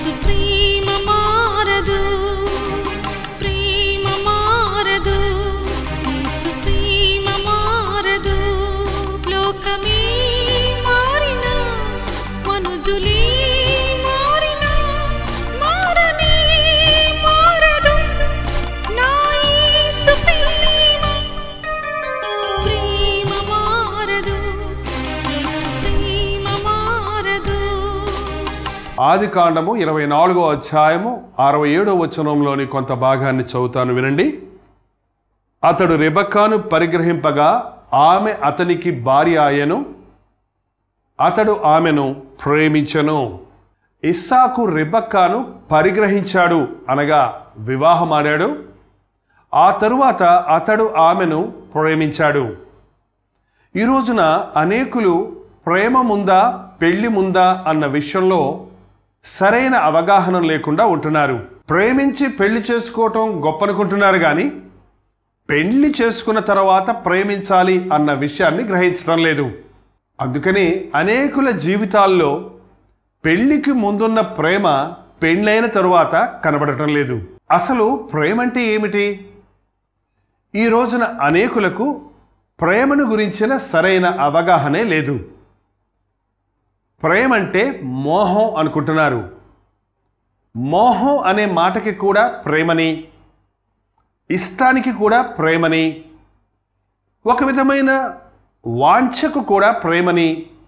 యేసు ప్రేమ మారదు ప్రేమ మారదు యేసు ప్రేమ మారదు లోకమే మారినా మనుజులే మారినా మారనే మారదు నా యేసు ప్రేమ ప్రేమ మారదు యేసు ప్రేమ మారదు ఆది కాండము ఇరవై నాలుగో అధ్యాయము అరవై ఏడో వచనంలోని కొంత భాగాన్ని చదువుతాను వినండి అతడు రెబక్కాను పరిగ్రహింపగా ఆమె అతనికి భార్య ఆయను అతడు ఆమెను ప్రేమించెను ఇస్సాకు రెబక్కాను పరిగ్రహించాడు అనగా వివాహమాడాడు ఆ తరువాత అతడు ఆమెను ప్రేమించాడు ఈ రోజున అనేకులు ప్రేమ ముందా పెళ్లి ముందా అన్న విషయంలో సరైన అవగాహన లేకుండా ఉంటున్నారు ప్రేమించి పెళ్లి చేసుకోవటం గొప్పనుకుంటున్నారు కానీ పెళ్లి చేసుకున్న తర్వాత ప్రేమించాలి అన్న విషయాన్ని గ్రహించడం లేదు అందుకని అనేకుల జీవితాల్లో పెళ్లికి ముందున్న ప్రేమ పెళ్ళైన తరువాత కనబడటం లేదు అసలు ప్రేమ అంటే ఏమిటి ఈ రోజున అనేకులకు ప్రేమను గురించిన సరైన అవగాహనే లేదు ప్రేమ అంటే మోహం అనుకుంటున్నారు మోహం అనే మాటకి కూడా ప్రేమని ఇష్టానికి కూడా ప్రేమని ఒక విధమైన వాంఛకు కూడా ప్రేమని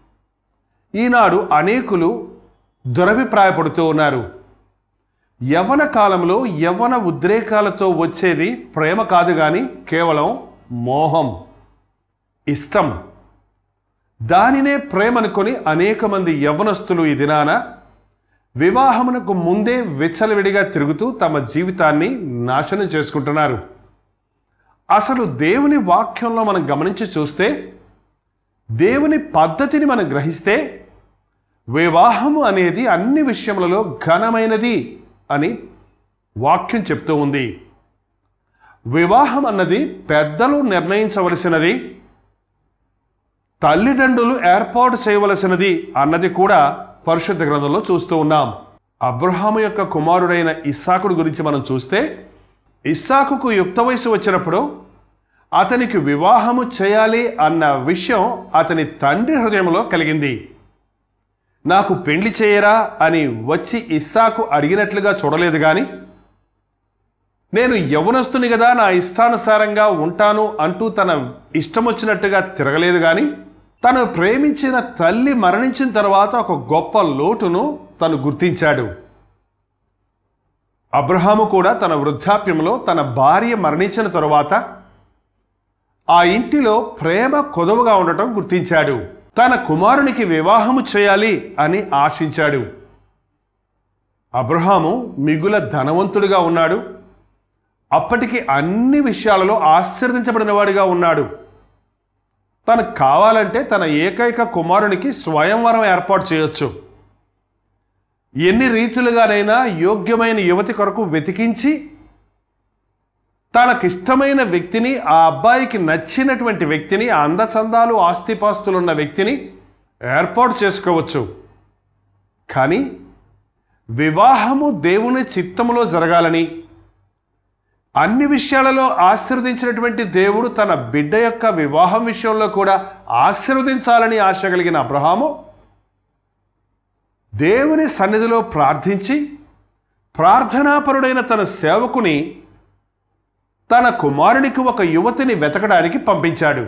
ఈనాడు అనేకులు దురభిప్రాయపడుతూ ఉన్నారు యవ్వన కాలంలో యవ్వన ఉద్రేకాలతో వచ్చేది ప్రేమ కాదు కానీ కేవలం మోహం ఇష్టం దానినే ప్రేమనుకొని అనేక మంది యవ్వనస్తులు ఈ దినాన వివాహమునకు ముందే విచ్చలవిడిగా తిరుగుతూ తమ జీవితాన్ని నాశనం చేసుకుంటున్నారు అసలు దేవుని వాక్యంలో మనం గమనించి చూస్తే దేవుని పద్ధతిని మనం గ్రహిస్తే వివాహము అనేది అన్ని విషయములలో ఘనమైనది అని వాక్యం చెప్తూ ఉంది వివాహం అన్నది పెద్దలు నిర్ణయించవలసినది తల్లిదండ్రులు ఏర్పాటు చేయవలసినది అన్నది కూడా పరిశుద్ధ గ్రంథంలో చూస్తూ ఉన్నాం అబ్రహాము యొక్క కుమారుడైన ఇస్సాకుడు గురించి మనం చూస్తే ఇస్సాకుకు యుక్త వయసు వచ్చినప్పుడు అతనికి వివాహము చేయాలి అన్న విషయం అతని తండ్రి హృదయంలో కలిగింది నాకు పెండ్లి చేయరా అని వచ్చి ఇస్సాకు అడిగినట్లుగా చూడలేదు కానీ నేను యవనస్తుని కదా నా ఇష్టానుసారంగా ఉంటాను అంటూ తన ఇష్టం వచ్చినట్టుగా తిరగలేదు కానీ తను ప్రేమించిన తల్లి మరణించిన తర్వాత ఒక గొప్ప లోటును తను గుర్తించాడు అబ్రహాము కూడా తన వృద్ధాప్యంలో తన భార్య మరణించిన తరువాత ఆ ఇంటిలో ప్రేమ కొదవగా ఉండటం గుర్తించాడు తన కుమారునికి వివాహము చేయాలి అని ఆశించాడు అబ్రహాము మిగుల ధనవంతుడిగా ఉన్నాడు అప్పటికి అన్ని విషయాలలో ఆశీర్వదించబడినవాడిగా ఉన్నాడు తనకు కావాలంటే తన ఏకైక కుమారునికి స్వయంవరం ఏర్పాటు చేయొచ్చు ఎన్ని రీతులుగానైనా యోగ్యమైన యువతి కొరకు వెతికించి తనకిష్టమైన వ్యక్తిని ఆ అబ్బాయికి నచ్చినటువంటి వ్యక్తిని ఆ అందచందాలు ఆస్తిపాస్తులున్న వ్యక్తిని ఏర్పాటు చేసుకోవచ్చు కానీ వివాహము దేవుని చిత్తములో జరగాలని అన్ని విషయాలలో ఆశీర్వదించినటువంటి దేవుడు తన బిడ్డ యొక్క వివాహం విషయంలో కూడా ఆశీర్వదించాలని ఆశ కలిగిన అబ్రహాము దేవుని సన్నిధిలో ప్రార్థించి ప్రార్థనాపరుడైన తన సేవకుని తన కుమారునికి ఒక యువతిని వెతకడానికి పంపించాడు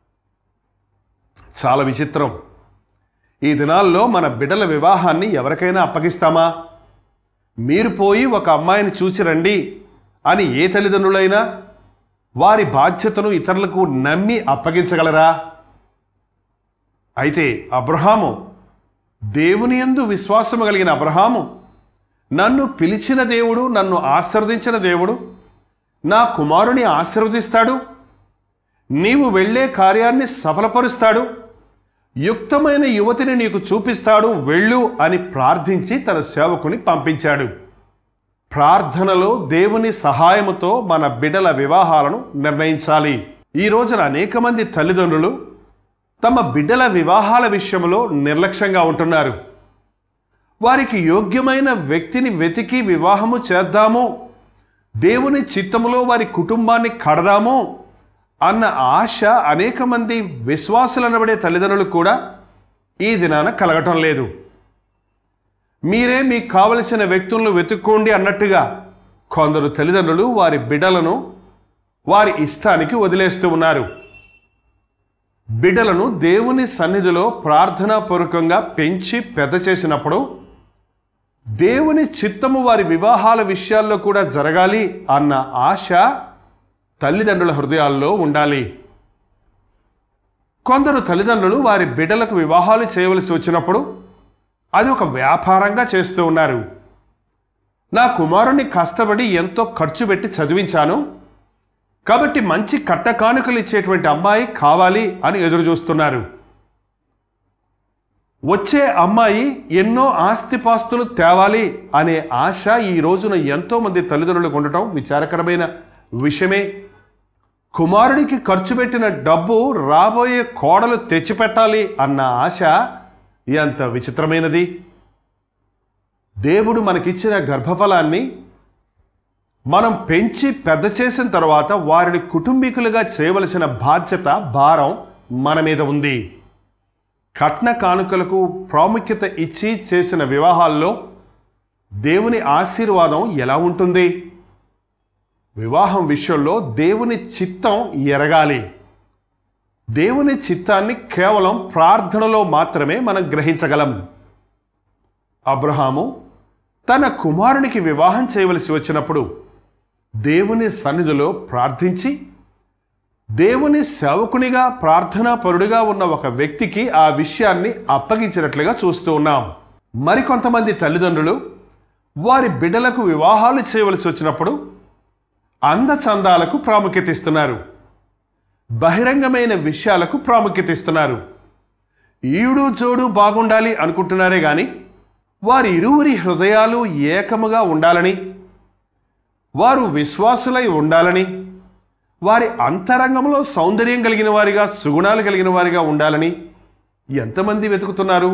చాలా విచిత్రం ఈ దినాల్లో మన బిడ్డల వివాహాన్ని ఎవరికైనా అప్పగిస్తామా మీరు పోయి ఒక అమ్మాయిని చూసి రండి అని ఏ తల్లిదండ్రులైనా వారి బాధ్యతను ఇతరులకు నమ్మి అప్పగించగలరా అయితే అబ్రహాము దేవుని యందు విశ్వాసము కలిగిన అబ్రహాము నన్ను పిలిచిన దేవుడు నన్ను ఆశీర్వదించిన దేవుడు నా కుమారుని ఆశీర్వదిస్తాడు నీవు వెళ్ళే కార్యాన్ని సఫలపరుస్తాడు యుక్తమైన యువతిని నీకు చూపిస్తాడు వెళ్ళు అని ప్రార్థించి తన సేవకుని పంపించాడు ప్రార్థనలో దేవుని సహాయముతో మన బిడ్డల వివాహాలను నిర్ణయించాలి ఈ రోజున అనేక మంది తల్లిదండ్రులు తమ బిడ్డల వివాహాల విషయంలో నిర్లక్ష్యంగా ఉంటున్నారు వారికి యోగ్యమైన వ్యక్తిని వెతికి వివాహము చేద్దాము దేవుని చిత్తములో వారి కుటుంబాన్ని కడదాము అన్న ఆశ అనేక మంది విశ్వాసులనబడే తల్లిదండ్రులు కూడా ఈ దినాన కలగటం లేదు మీరే మీకు కావలసిన వ్యక్తులను వెతుక్కోండి అన్నట్టుగా కొందరు తల్లిదండ్రులు వారి బిడ్డలను వారి ఇష్టానికి వదిలేస్తూ ఉన్నారు బిడ్డలను దేవుని సన్నిధిలో ప్రార్థనాపూర్వకంగా పెంచి పెద్ద చేసినప్పుడు దేవుని చిత్తము వారి వివాహాల విషయాల్లో కూడా జరగాలి అన్న ఆశ తల్లిదండ్రుల హృదయాల్లో ఉండాలి కొందరు తల్లిదండ్రులు వారి బిడ్డలకు వివాహాలు చేయవలసి వచ్చినప్పుడు అది ఒక వ్యాపారంగా చేస్తూ ఉన్నారు నా కుమారుని కష్టపడి ఎంతో ఖర్చు పెట్టి చదివించాను కాబట్టి మంచి కట్ట కానుకలు ఇచ్చేటువంటి అమ్మాయి కావాలి అని ఎదురు చూస్తున్నారు వచ్చే అమ్మాయి ఎన్నో ఆస్తిపాస్తులు తేవాలి అనే ఆశ ఈ రోజున ఎంతో మంది తల్లిదండ్రులకు ఉండటం విచారకరమైన విషయమే కుమారుడికి ఖర్చు పెట్టిన డబ్బు రాబోయే కోడలు తెచ్చిపెట్టాలి అన్న ఆశ ఎంత విచిత్రమైనది దేవుడు మనకిచ్చిన గర్భఫలాన్ని మనం పెంచి పెద్ద చేసిన తర్వాత వారిని కుటుంబీకులుగా చేయవలసిన బాధ్యత భారం మన మీద ఉంది కట్న కానుకలకు ప్రాముఖ్యత ఇచ్చి చేసిన వివాహాల్లో దేవుని ఆశీర్వాదం ఎలా ఉంటుంది వివాహం విషయంలో దేవుని చిత్తం ఎరగాలి దేవుని చిత్తాన్ని కేవలం ప్రార్థనలో మాత్రమే మనం గ్రహించగలం అబ్రహాము తన కుమారునికి వివాహం చేయవలసి వచ్చినప్పుడు దేవుని సన్నిధిలో ప్రార్థించి దేవుని సేవకునిగా ప్రార్థనా పరుడుగా ఉన్న ఒక వ్యక్తికి ఆ విషయాన్ని అప్పగించినట్లుగా చూస్తూ ఉన్నాం మరికొంతమంది తల్లిదండ్రులు వారి బిడ్డలకు వివాహాలు చేయవలసి వచ్చినప్పుడు అందచందాలకు ప్రాముఖ్యత ఇస్తున్నారు బహిరంగమైన విషయాలకు ప్రాముఖ్యత ఇస్తున్నారు ఈడు జోడు బాగుండాలి అనుకుంటున్నారే గాని వారి ఇరువురి హృదయాలు ఏకముగా ఉండాలని వారు విశ్వాసులై ఉండాలని వారి అంతరంగంలో సౌందర్యం కలిగిన వారిగా సుగుణాలు కలిగిన వారిగా ఉండాలని ఎంతమంది వెతుకుతున్నారు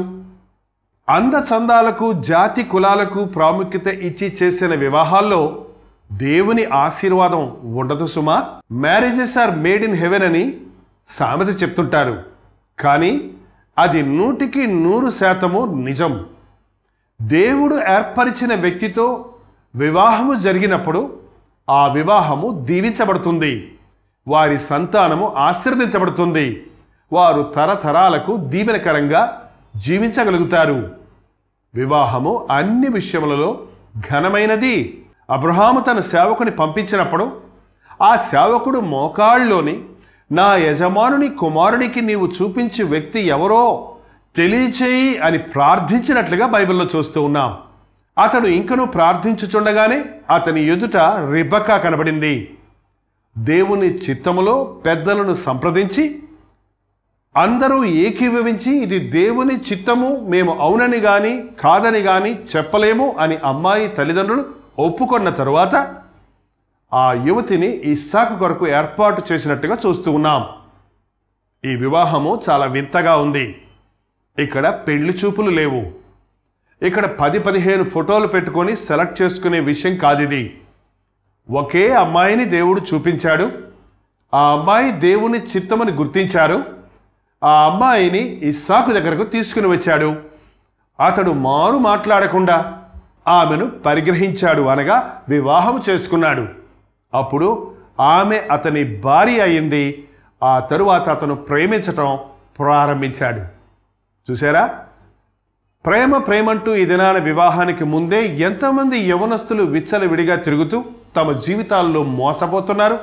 అందచందాలకు జాతి కులాలకు ప్రాముఖ్యత ఇచ్చి చేసిన వివాహాల్లో దేవుని ఆశీర్వాదం ఉండదు సుమా marriages are made in heaven అని సామెత చెప్తుంటారు కానీ అది నూటికి నూరు శాతము నిజం దేవుడు ఏర్పరిచిన వ్యక్తితో వివాహము జరిగినప్పుడు ఆ వివాహము దీవించబడుతుంది వారి సంతానము ఆశీర్వదించబడుతుంది వారు తరతరాలకు దీవెనకరంగా జీవించగలుగుతారు వివాహము అన్ని విషయములలో ఘనమైనది అబ్రహాము తన సేవకుని పంపించినప్పుడు ఆ సేవకుడు మోకాళ్ళలోని నా యజమానుని కుమారునికి నీవు చూపించే వ్యక్తి ఎవరో తెలియచేయి అని ప్రార్థించినట్లుగా బైబిల్లో చూస్తూ ఉన్నాం అతడు ఇంకనూ ప్రార్థించుచుండగానే అతని ఎదుట రిబకా కనబడింది దేవుని చిత్తములో పెద్దలను సంప్రదించి అందరూ ఏకీభవించి ఇది దేవుని చిత్తము మేము అవునని గాని కాదని గాని చెప్పలేము అని అమ్మాయి తల్లిదండ్రులు ఒప్పుకొన్న తరువాత ఆ యువతిని ఇస్సాకు కొరకు ఏర్పాటు చేసినట్టుగా చూస్తూ ఉన్నాం ఈ వివాహము చాలా వింతగా ఉంది ఇక్కడ పెళ్లి చూపులు లేవు ఇక్కడ పది పదిహేను ఫోటోలు పెట్టుకొని సెలెక్ట్ చేసుకునే విషయం కాదు ఇది ఒకే అమ్మాయిని దేవుడు చూపించాడు ఆ అమ్మాయి దేవుని చిత్తమని గుర్తించారు ఆ అమ్మాయిని ఇస్సాకు దగ్గరకు తీసుకుని వచ్చాడు అతడు మారు మాట్లాడకుండా ఆమెను పరిగ్రహించాడు అనగా వివాహం చేసుకున్నాడు అప్పుడు ఆమె అతని భార్య అయింది ఆ తరువాత అతను ప్రేమించటం ప్రారంభించాడు చూసారా ప్రేమ ప్రేమంటూ ఈ దినాన వివాహానికి ముందే ఎంతమంది యవనస్తులు విచ్చలవిడిగా తిరుగుతూ తమ జీవితాల్లో మోసపోతున్నారు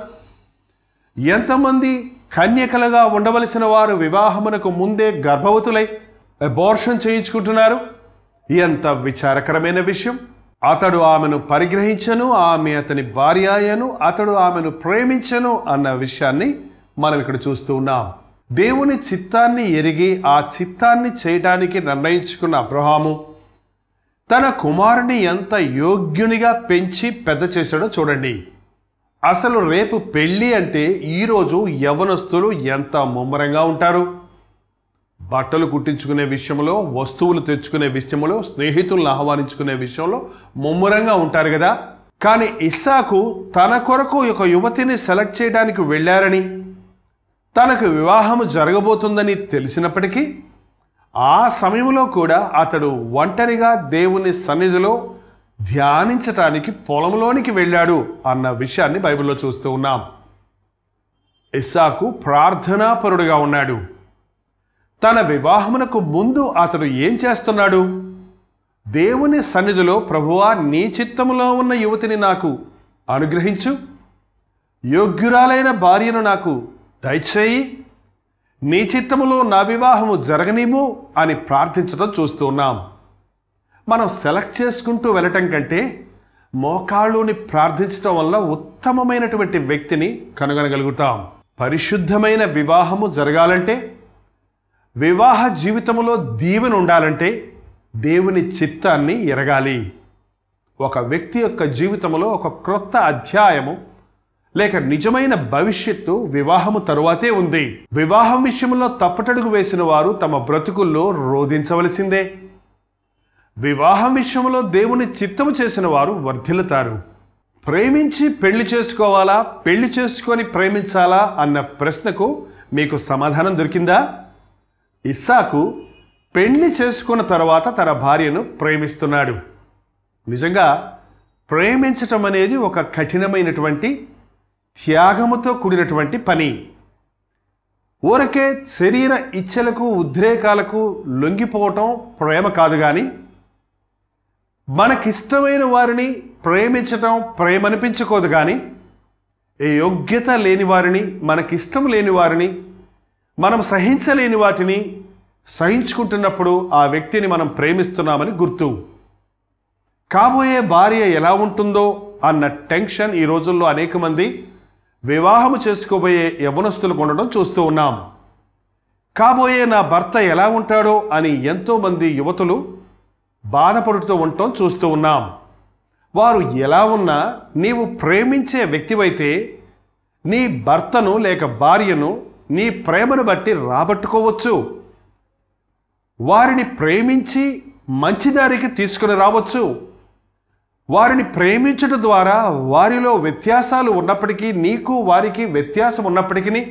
ఎంతమంది కన్యకలుగా ఉండవలసిన వారు వివాహమునకు ముందే గర్భవతులై అబార్షన్ చేయించుకుంటున్నారు ఎంత విచారకరమైన విషయం అతడు ఆమెను పరిగ్రహించను ఆమె అతని భార్య అయ్యను అతడు ఆమెను ప్రేమించను అన్న విషయాన్ని మనం ఇక్కడ చూస్తూ ఉన్నాం దేవుని చిత్తాన్ని ఎరిగి ఆ చిత్తాన్ని చేయడానికి నిర్ణయించుకున్న అబ్రహాము తన కుమారుని ఎంత యోగ్యునిగా పెంచి పెద్ద చేశాడో చూడండి అసలు రేపు పెళ్ళి అంటే ఈరోజు యవనస్తులు ఎంత ముమ్మరంగా ఉంటారు బట్టలు కుట్టించుకునే విషయంలో వస్తువులు తెచ్చుకునే విషయంలో స్నేహితులను ఆహ్వానించుకునే విషయంలో ముమ్మరంగా ఉంటారు కదా కానీ ఇస్సాకు తన కొరకు ఒక యువతిని సెలెక్ట్ చేయడానికి వెళ్ళారని తనకు వివాహము జరగబోతుందని తెలిసినప్పటికీ ఆ సమయంలో కూడా అతడు ఒంటరిగా దేవుని సన్నిధిలో ధ్యానించటానికి పొలంలోనికి వెళ్ళాడు అన్న విషయాన్ని బైబిల్లో చూస్తూ ఉన్నాం ఇస్సాకు ప్రార్థనాపరుడుగా ఉన్నాడు తన వివాహమునకు ముందు అతడు ఏం చేస్తున్నాడు దేవుని సన్నిధిలో ప్రభువా నీ చిత్తములో ఉన్న యువతిని నాకు అనుగ్రహించు యోగ్యురాలైన భార్యను నాకు దయచేయి నీ చిత్తములో నా వివాహము జరగనిము అని ప్రార్థించడం చూస్తూ ఉన్నాం మనం సెలెక్ట్ చేసుకుంటూ వెళ్ళటం కంటే మోకాళ్ళుని ప్రార్థించడం వల్ల ఉత్తమమైనటువంటి వ్యక్తిని కనుగొనగలుగుతాం పరిశుద్ధమైన వివాహము జరగాలంటే వివాహ జీవితంలో దీవెన ఉండాలంటే దేవుని చిత్తాన్ని ఎరగాలి ఒక వ్యక్తి యొక్క జీవితంలో ఒక క్రొత్త అధ్యాయము లేక నిజమైన భవిష్యత్తు వివాహము తరువాతే ఉంది వివాహం విషయంలో తప్పటడుగు వేసిన వారు తమ బ్రతుకుల్లో రోధించవలసిందే వివాహం విషయంలో దేవుని చిత్తము చేసిన వారు వర్ధిల్లుతారు ప్రేమించి పెళ్లి చేసుకోవాలా పెళ్లి చేసుకొని ప్రేమించాలా అన్న ప్రశ్నకు మీకు సమాధానం దొరికిందా ఇస్సాకు పెళ్లి చేసుకున్న తర్వాత తన భార్యను ప్రేమిస్తున్నాడు నిజంగా ప్రేమించటం అనేది ఒక కఠినమైనటువంటి త్యాగముతో కూడినటువంటి పని ఊరకే శరీర ఇచ్చలకు ఉద్రేకాలకు లొంగిపోవటం ప్రేమ కాదు కానీ మనకిష్టమైన వారిని ప్రేమించటం ప్రేమ అనిపించుకోదు కానీ ఏ యోగ్యత లేని వారిని మనకిష్టం లేని వారిని మనం సహించలేని వాటిని సహించుకుంటున్నప్పుడు ఆ వ్యక్తిని మనం ప్రేమిస్తున్నామని గుర్తు కాబోయే భార్య ఎలా ఉంటుందో అన్న టెన్షన్ ఈ రోజుల్లో అనేక మంది వివాహము చేసుకోబోయే యవనస్తులకు ఉండడం చూస్తూ ఉన్నాం కాబోయే నా భర్త ఎలా ఉంటాడో అని ఎంతోమంది యువతులు బాధపడుతూ ఉండటం చూస్తూ ఉన్నాం వారు ఎలా ఉన్నా నీవు ప్రేమించే వ్యక్తివైతే నీ భర్తను లేక భార్యను నీ ప్రేమను బట్టి రాబట్టుకోవచ్చు వారిని ప్రేమించి మంచిదారికి తీసుకుని రావచ్చు వారిని ప్రేమించడం ద్వారా వారిలో వ్యత్యాసాలు ఉన్నప్పటికీ నీకు వారికి వ్యత్యాసం ఉన్నప్పటికీ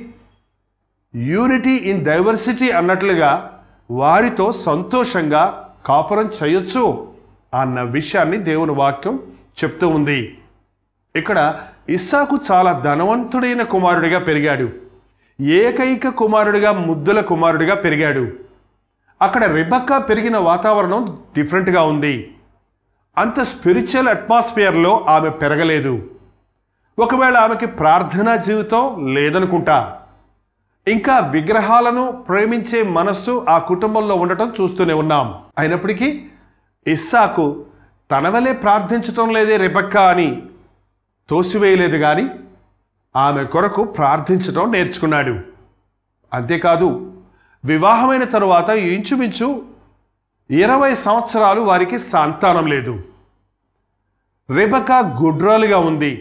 యూనిటీ ఇన్ డైవర్సిటీ అన్నట్లుగా వారితో సంతోషంగా కాపురం చేయొచ్చు అన్న విషయాన్ని దేవుని వాక్యం చెప్తూ ఉంది ఇక్కడ ఇస్సాకు చాలా ధనవంతుడైన కుమారుడిగా పెరిగాడు ఏకైక కుమారుడిగా ముద్దుల కుమారుడిగా పెరిగాడు అక్కడ రిబక్క పెరిగిన వాతావరణం డిఫరెంట్గా ఉంది అంత స్పిరిచువల్ అట్మాస్ఫియర్లో ఆమె పెరగలేదు ఒకవేళ ఆమెకి ప్రార్థనా జీవితం లేదనుకుంటా ఇంకా విగ్రహాలను ప్రేమించే మనస్సు ఆ కుటుంబంలో ఉండటం చూస్తూనే ఉన్నాం అయినప్పటికీ ఇస్సాకు తన వలే ప్రార్థించటం లేదే రెబక్క అని తోసివేయలేదు కానీ ఆమె కొరకు ప్రార్థించటం నేర్చుకున్నాడు అంతేకాదు వివాహమైన తరువాత ఇంచుమించు ఇరవై సంవత్సరాలు వారికి సంతానం లేదు రెబక గుడ్రాలుగా ఉంది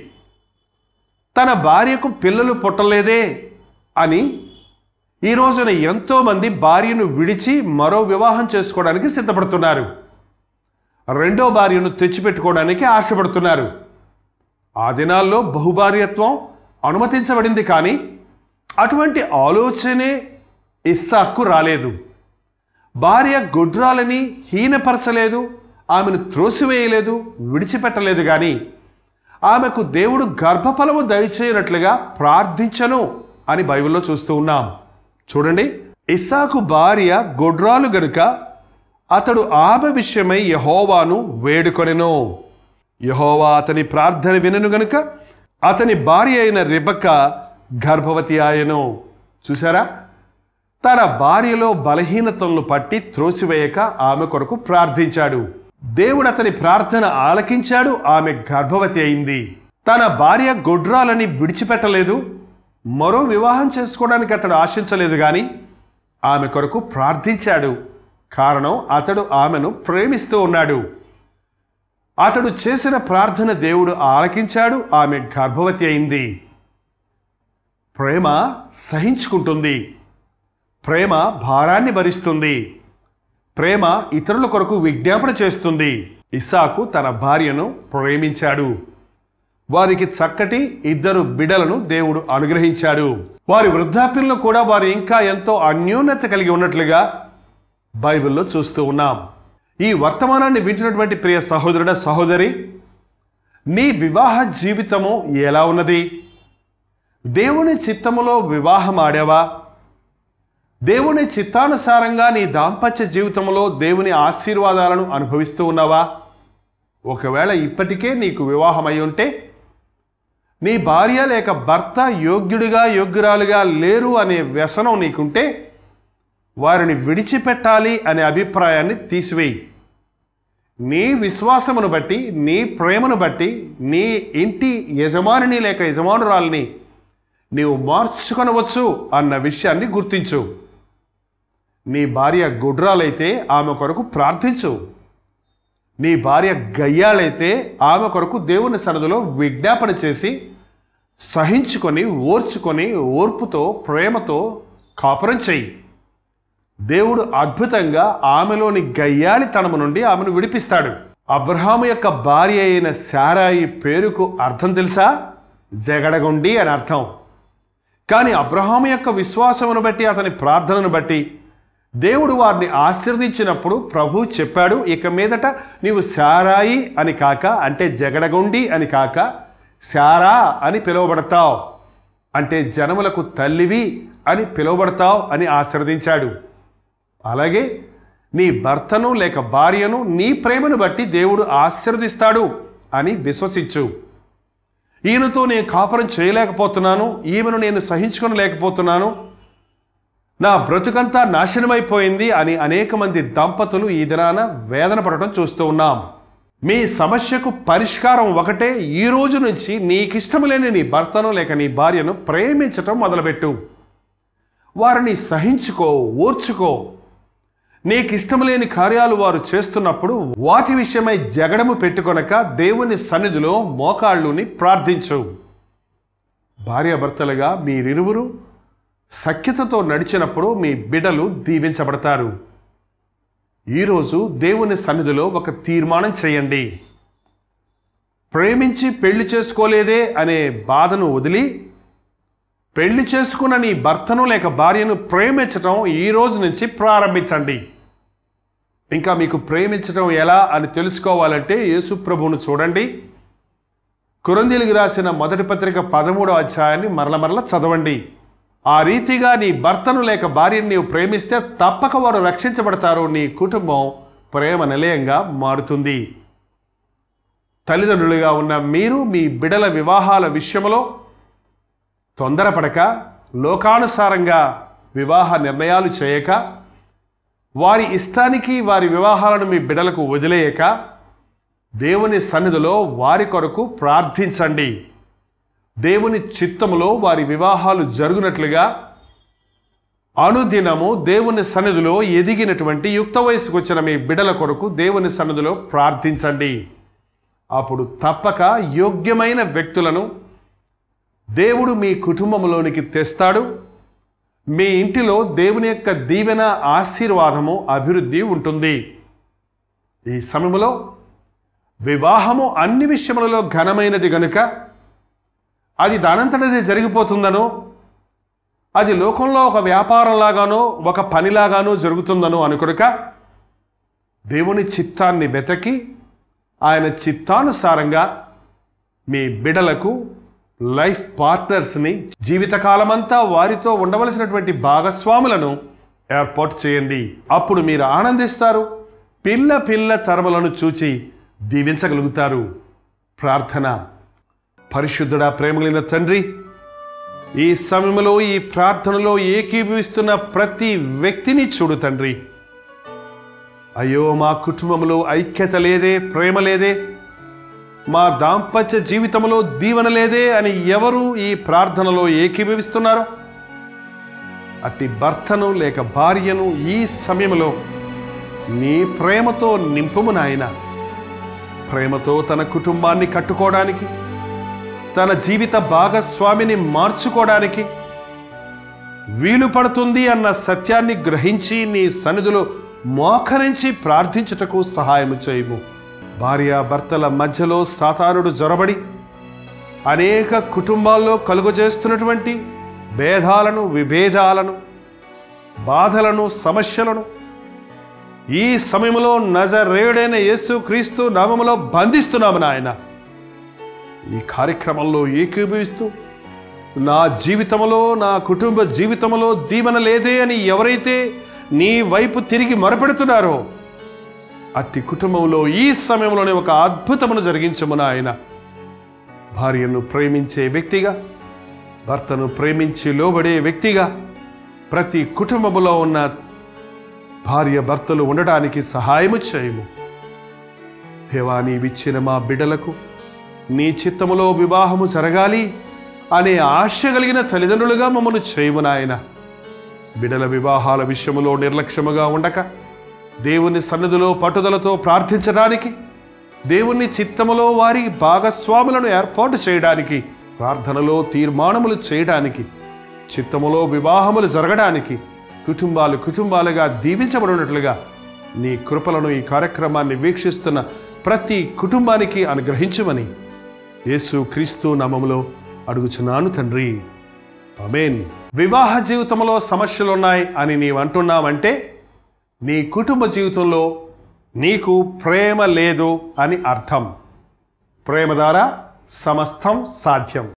తన భార్యకు పిల్లలు పుట్టలేదే అని ఈ రోజున ఎంతోమంది భార్యను విడిచి మరో వివాహం చేసుకోవడానికి సిద్ధపడుతున్నారు రెండో భార్యను తెచ్చిపెట్టుకోవడానికి ఆశపడుతున్నారు ఆ దినాల్లో బహుభార్యత్వం అనుమతించబడింది కానీ అటువంటి ఆలోచనే ఇస్సాకు రాలేదు భార్య గుడ్రాలని హీనపరచలేదు ఆమెను త్రోసివేయలేదు విడిచిపెట్టలేదు కానీ ఆమెకు దేవుడు గర్భఫలము దయచేయనట్లుగా ప్రార్థించను అని బైబిల్లో చూస్తూ ఉన్నాం చూడండి ఇస్సాకు భార్య గొడ్రాలు గనుక అతడు ఆమె విషయమై యహోవాను వేడుకొనెను యహోవా అతని ప్రార్థన వినను గనుక అతని భార్య అయిన రిబక్క గర్భవతి ఆయను చూసారా తన భార్యలో బలహీనతలను పట్టి త్రోసివేయక ఆమె కొరకు ప్రార్థించాడు దేవుడు అతని ప్రార్థన ఆలకించాడు ఆమె గర్భవతి అయింది తన భార్య గొడ్రాలని విడిచిపెట్టలేదు మరో వివాహం చేసుకోవడానికి అతడు ఆశించలేదు కానీ ఆమె కొరకు ప్రార్థించాడు కారణం అతడు ఆమెను ప్రేమిస్తూ ఉన్నాడు అతడు చేసిన ప్రార్థన దేవుడు ఆలకించాడు ఆమె గర్భవతి అయింది ప్రేమ సహించుకుంటుంది ప్రేమ భారాన్ని భరిస్తుంది ప్రేమ ఇతరుల కొరకు విజ్ఞాపన చేస్తుంది ఇస్సాకు తన భార్యను ప్రేమించాడు వారికి చక్కటి ఇద్దరు బిడలను దేవుడు అనుగ్రహించాడు వారి వృద్ధాప్యంలో కూడా వారు ఇంకా ఎంతో అన్యోన్యత కలిగి ఉన్నట్లుగా బైబిల్లో చూస్తూ ఉన్నాం ఈ వర్తమానాన్ని వింటున్నటువంటి ప్రియ సహోదరుడ సహోదరి నీ వివాహ జీవితము ఎలా ఉన్నది దేవుని చిత్తములో వివాహం ఆడావా దేవుని చిత్తానుసారంగా నీ దాంపత్య జీవితంలో దేవుని ఆశీర్వాదాలను అనుభవిస్తూ ఉన్నావా ఒకవేళ ఇప్పటికే నీకు వివాహం అయి ఉంటే నీ భార్య లేక భర్త యోగ్యుడిగా యోగ్యురాలుగా లేరు అనే వ్యసనం నీకుంటే వారిని విడిచిపెట్టాలి అనే అభిప్రాయాన్ని తీసివేయి నీ విశ్వాసమును బట్టి నీ ప్రేమను బట్టి నీ ఇంటి యజమానిని లేక యజమానురాల్ని నీవు మార్చుకొనవచ్చు అన్న విషయాన్ని గుర్తించు నీ భార్య గుడ్రాలైతే ఆమె కొరకు ప్రార్థించు నీ భార్య గయ్యాలైతే ఆమె కొరకు దేవుని సన్నదిలో విజ్ఞాపన చేసి సహించుకొని ఓర్చుకొని ఓర్పుతో ప్రేమతో కాపురం చెయ్యి దేవుడు అద్భుతంగా ఆమెలోని గయ్యాళితనము నుండి ఆమెను విడిపిస్తాడు అబ్రహాము యొక్క భార్య అయిన శారాయి పేరుకు అర్థం తెలుసా జగడగొండి అని అర్థం కానీ అబ్రహాము యొక్క విశ్వాసమును బట్టి అతని ప్రార్థనను బట్టి దేవుడు వారిని ఆశీర్వదించినప్పుడు ప్రభు చెప్పాడు ఇక మీదట నీవు శారాయి అని కాక అంటే జగడగొండి అని కాక శారా అని పిలువబడతావు అంటే జనములకు తల్లివి అని పిలువబడతావు అని ఆశీర్వదించాడు అలాగే నీ భర్తను లేక భార్యను నీ ప్రేమను బట్టి దేవుడు ఆశీర్వదిస్తాడు అని విశ్వసించు ఈయనతో నేను కాపురం చేయలేకపోతున్నాను ఈమెను నేను సహించుకొనలేకపోతున్నాను నా బ్రతుకంతా నాశనమైపోయింది అని అనేక మంది దంపతులు ఈ దినాన వేదన పడటం చూస్తూ ఉన్నాం మీ సమస్యకు పరిష్కారం ఒకటే ఈ రోజు నుంచి నీకిష్టం లేని నీ భర్తను లేక నీ భార్యను ప్రేమించటం మొదలుపెట్టు వారిని సహించుకో ఓర్చుకో నీకిష్టం లేని కార్యాలు వారు చేస్తున్నప్పుడు వాటి విషయమై జగడము పెట్టుకొనక దేవుని సన్నిధిలో మోకాళ్ళుని ప్రార్థించు భార్యాభర్తలుగా మీరిరువురు సఖ్యతతో నడిచినప్పుడు మీ బిడ్డలు దీవించబడతారు ఈరోజు దేవుని సన్నిధిలో ఒక తీర్మానం చేయండి ప్రేమించి పెళ్లి చేసుకోలేదే అనే బాధను వదిలి పెళ్లి చేసుకున్న నీ భర్తను లేక భార్యను ప్రేమించటం ఈ రోజు నుంచి ప్రారంభించండి ఇంకా మీకు ప్రేమించటం ఎలా అని తెలుసుకోవాలంటే యేసు ప్రభువును చూడండి కురందీలకు రాసిన మొదటి పత్రిక పదమూడో అధ్యాయాన్ని మరల మరల చదవండి ఆ రీతిగా నీ భర్తను లేక భార్యను నీవు ప్రేమిస్తే తప్పక వారు రక్షించబడతారు నీ కుటుంబం ప్రేమ నిలయంగా మారుతుంది తల్లిదండ్రులుగా ఉన్న మీరు మీ బిడల వివాహాల విషయంలో తొందరపడక లోకానుసారంగా వివాహ నిర్ణయాలు చేయక వారి ఇష్టానికి వారి వివాహాలను మీ బిడలకు వదిలేయక దేవుని సన్నిధిలో వారి కొరకు ప్రార్థించండి దేవుని చిత్తములో వారి వివాహాలు జరుగునట్లుగా అనుదినము దేవుని సన్నిధిలో ఎదిగినటువంటి యుక్త వయసుకు వచ్చిన మీ బిడల కొరకు దేవుని సన్నిధిలో ప్రార్థించండి అప్పుడు తప్పక యోగ్యమైన వ్యక్తులను దేవుడు మీ కుటుంబంలోనికి తెస్తాడు మీ ఇంటిలో దేవుని యొక్క దీవెన ఆశీర్వాదము అభివృద్ధి ఉంటుంది ఈ సమయంలో వివాహము అన్ని విషయములలో ఘనమైనది గనుక అది దానంతటది జరిగిపోతుందనో అది లోకంలో ఒక వ్యాపారంలాగానో ఒక పనిలాగానో జరుగుతుందనో అనుకొనక దేవుని చిత్తాన్ని వెతకి ఆయన చిత్తానుసారంగా మీ బిడలకు లైఫ్ పార్ట్నర్స్ని జీవితకాలమంతా వారితో ఉండవలసినటువంటి భాగస్వాములను ఏర్పాటు చేయండి అప్పుడు మీరు ఆనందిస్తారు పిల్ల పిల్ల తరములను చూచి దీవించగలుగుతారు ప్రార్థన పరిశుద్ధుడా ప్రేమలిన తండ్రి ఈ సమయంలో ఈ ప్రార్థనలో ఏకీభవిస్తున్న ప్రతి వ్యక్తిని చూడు తండ్రి అయ్యో మా కుటుంబంలో ఐక్యత లేదే ప్రేమ లేదే మా దాంపత్య జీవితంలో దీవెన లేదే అని ఎవరు ఈ ప్రార్థనలో ఏకీభవిస్తున్నారు అట్టి భర్తను లేక భార్యను ఈ సమయంలో నీ ప్రేమతో నింపుము నాయన ప్రేమతో తన కుటుంబాన్ని కట్టుకోవడానికి తన జీవిత భాగస్వామిని మార్చుకోవడానికి వీలు పడుతుంది అన్న సత్యాన్ని గ్రహించి నీ సన్నిధిలో మోకరించి ప్రార్థించుటకు సహాయం చేయము భార్య భర్తల మధ్యలో సాతానుడు జొరబడి అనేక కుటుంబాల్లో కలుగజేస్తున్నటువంటి భేదాలను విభేదాలను బాధలను సమస్యలను ఈ సమయంలో నజరేడైన యేసు క్రీస్తు నామములో బంధిస్తున్నాము నాయన ఈ కార్యక్రమంలో ఏకీభవిస్తూ నా జీవితంలో నా కుటుంబ జీవితంలో దీవెన లేదే అని ఎవరైతే నీ వైపు తిరిగి మొరపెడుతున్నారో అట్టి కుటుంబంలో ఈ సమయంలోనే ఒక అద్భుతమును జరిగించము నాయన భార్యను ప్రేమించే వ్యక్తిగా భర్తను ప్రేమించి లోబడే వ్యక్తిగా ప్రతి కుటుంబములో ఉన్న భార్య భర్తలు ఉండడానికి సహాయము చేయము దేవా నీవిచ్చిన మా బిడ్డలకు నీ చిత్తములో వివాహము జరగాలి అనే ఆశ కలిగిన తల్లిదండ్రులుగా మమ్మను చేయము నాయన బిడల వివాహాల విషయములో నిర్లక్ష్యముగా ఉండక దేవుని సన్నిధిలో పట్టుదలతో ప్రార్థించడానికి దేవుని చిత్తములో వారి భాగస్వాములను ఏర్పాటు చేయడానికి ప్రార్థనలో తీర్మానములు చేయడానికి చిత్తములో వివాహములు జరగడానికి కుటుంబాలు కుటుంబాలుగా దీవించబడినట్లుగా నీ కృపలను ఈ కార్యక్రమాన్ని వీక్షిస్తున్న ప్రతి కుటుంబానికి అనుగ్రహించమని యేసు క్రీస్తు నామములో అడుగుచున్నాను తండ్రి అమేన్ వివాహ జీవితంలో సమస్యలున్నాయి అని నీవు అంటున్నావంటే నీ కుటుంబ జీవితంలో నీకు ప్రేమ లేదు అని అర్థం ప్రేమ ద్వారా సమస్తం సాధ్యం